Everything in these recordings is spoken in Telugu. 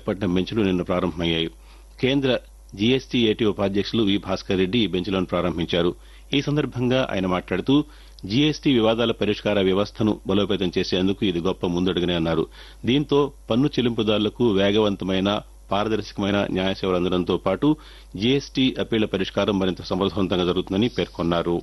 విశాఖపట్నం బెంచ్లు నిన్న ప్రారంభమయ్యాయి కేంద్ర జీఎస్టీఏటీ ఉపాధ్యక్షులు వి భాస్కర్ రెడ్డి ఈ బెంచ్లను ప్రారంభించారు ఈ సందర్భంగా ఆయన మాట్లాడుతూ జీఎస్టీ వివాదాల పరిష్కార వ్యవస్థను బలోపేతం చేసేందుకు ఇది గొప్ప ముందడుగని అన్నారు దీంతో పన్ను చెల్లింపుదారులకు వేగవంతమైన పారదర్శకమైన న్యాయ సేవలు అందడంతో పాటు జీఎస్టీ అప్పీళ్ల పరిష్కారం మరింత సమర్థవంతంగా జరుగుతుందని పేర్కొన్నారు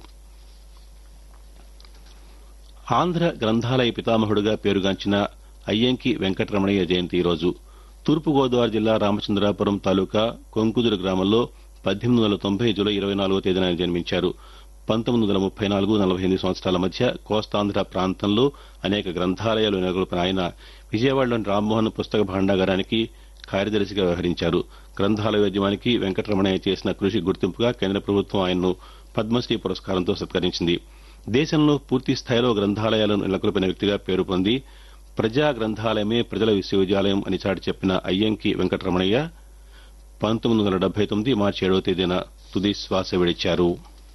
ఆంధ్ర గ్రంథాలయ పితామహుడుగా పేరుగాంచిన అయ్యంకి వెంకటరమణయ్య జయంతి ఈరోజు తూర్పుగోదావరి జిల్లా రామచంద్రాపురం తాలూకా కొంకుదురు గ్రామంలో పద్దెనిమిది వందల తొంభై జూలై ఇరవై నాలుగో తేదీన ఆయన జన్మించారు పంతొమ్మిది వందల ముప్పై నాలుగు నలభై ఎనిమిది సంవత్సరాల మధ్య కోస్తాంధ్ర ప్రాంతంలో అనేక గ్రంథాలయాలు నెలకొల్పిన ఆయన విజయవాడలోని రామ్మోహన్ పుస్తక భాండాగారానికి కార్యదర్శిగా వ్యవహరించారు గ్రంథాలయోద్యమానికి వెంకటరమణయ్య చేసిన కృషి గుర్తింపుగా కేంద్ర ప్రభుత్వం ఆయన్ను పద్మశ్రీ పురస్కారంతో సత్కరించింది దేశంలో పూర్తి స్థాయిలో గ్రంథాలయాలను నెలకొల్పిన వ్యక్తిగా పేరు పొంది ప్రజా గ్రంథాలయమే ప్రజల విశ్వవిద్యాలయం అని చాటి చెప్పిన అయ్యంకి వెంకటరమణయ్య పంతొమ్మిది వందల డెబ్బై తొమ్మిది మార్చి ఏడవ తేదీన తుది శ్వాస విడిచారు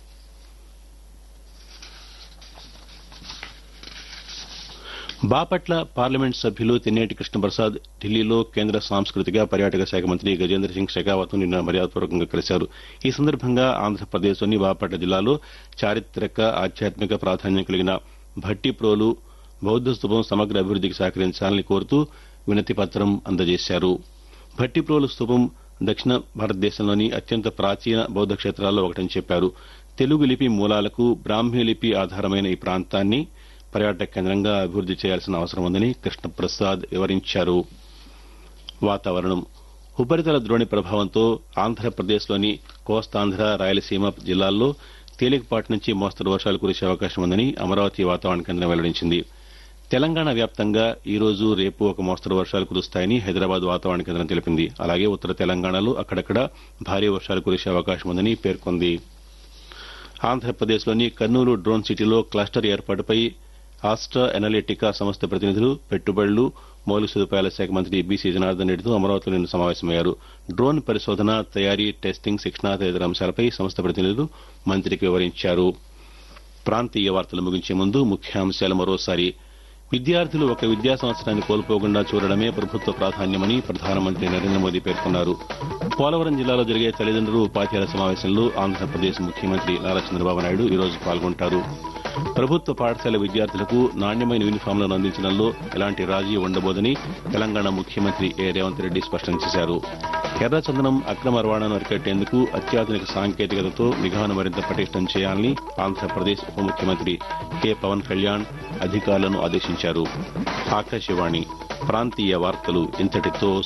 బాపట్ల పార్లమెంట్ సభ్యులు తెన్నేటి కృష్ణప్రసాద్ ఢిల్లీలో కేంద్ర సాంస్కృతిక పర్యాటక శాఖ మంత్రి గజేంద్ర సింగ్ షెకావత్ నిన్న మర్యాదపూర్వకంగా కలిశారు ఈ సందర్భంగా ఆంధ్రప్రదేశ్లోని బాపట్ల జిల్లాలో చారిత్రక ఆధ్యాత్మిక ప్రాధాన్యం కలిగిన భట్టిప్రోలు బౌద్ధ స్తూపం సమగ్ర అభివృద్దికి సహకరించాలని కోరుతూ వినతి పత్రం అందజేశారు భట్టిప్రోలు స్తూపం దక్షిణ భారతదేశంలోని అత్యంత ప్రాచీన బౌద్ధ క్షేత్రాల్లో ఒకటని చెప్పారు తెలుగు లిపి మూలాలకు బ్రాహ్మీ లిపి ఆధారమైన ఈ ప్రాంతాన్ని పర్యాటక కేంద్రంగా అభివృద్ది చేయాల్సిన అవసరం ఉందని కృష్ణప్రసాద్ వివరించారు వాతావరణం ఉపరితల ద్రోణి ప్రభావంతో ఆంధ్రప్రదేశ్లోని కోస్తాంధ్ర రాయలసీమ జిల్లాల్లో తేలికపాటి నుంచి మోస్తరు వర్షాలు కురిసే అవకాశం ఉందని అమరావతి వాతావరణ కేంద్రం వెల్లడించింది తెలంగాణ వ్యాప్తంగా ఈ రోజు రేపు ఒక మోస్తరు వర్షాలు కురుస్తాయని హైదరాబాద్ వాతావరణ కేంద్రం తెలిపింది అలాగే ఉత్తర తెలంగాణలో అక్కడక్కడ భారీ వర్షాలు కురిసే అవకాశం ఉందని పేర్కొంది ఆంధ్రప్రదేశ్లోని కర్నూలు డ్రోన్ సిటీలో క్లస్టర్ ఏర్పాటుపై ఆస్ట్రా ఎనలిటికా సంస్థ ప్రతినిధులు పెట్టుబడులు మౌలిక సదుపాయాల శాఖ మంత్రి బీసీ జనార్దన్ రెడ్డితో అమరావతిలో నిన్న సమావేశమయ్యారు డ్రోన్ పరిశోధన తయారీ టెస్టింగ్ శిక్షణ తదితర అంశాలపై సంస్థ ప్రతినిధులు మంత్రికి వివరించారు ప్రాంతీయ వార్తలు ముగించే ముందు ముఖ్యాంశాలు మరోసారి విద్యార్థులు ఒక విద్యా సంవత్సరాన్ని కోల్పోకుండా చూడడమే ప్రభుత్వ ప్రాధాన్యమని ప్రధానమంత్రి నరేంద్ర మోదీ పేర్కొన్నారు పోలవరం జిల్లాలో జరిగే తల్లిదండ్రులు ఉపాధ్యాయుల సమావేశంలో ఆంధ్రప్రదేశ్ ముఖ్యమంత్రి నారా చంద్రబాబు నాయుడు ఈరోజు పాల్గొంటారు ప్రభుత్వ పాఠశాల విద్యార్థులకు నాణ్యమైన యూనిఫామ్లను అందించడంలో ఎలాంటి రాజీ ఉండబోదని తెలంగాణ ముఖ్యమంత్రి ఏ రేవంత్ రెడ్డి స్పష్టం చేశారు ఎర్రచందనం అక్రమ రవాణాను అరికట్టేందుకు అత్యాధునిక సాంకేతికతతో నిఘాను మరింత పటిష్టం చేయాలని ఆంధ్రప్రదేశ్ ఉప ముఖ్యమంత్రి కె పవన్ కళ్యాణ్ అధికారులను ఆదేశించారు ఆకాశవాణి ప్రాంతీయ వార్తలు ఇంతటితో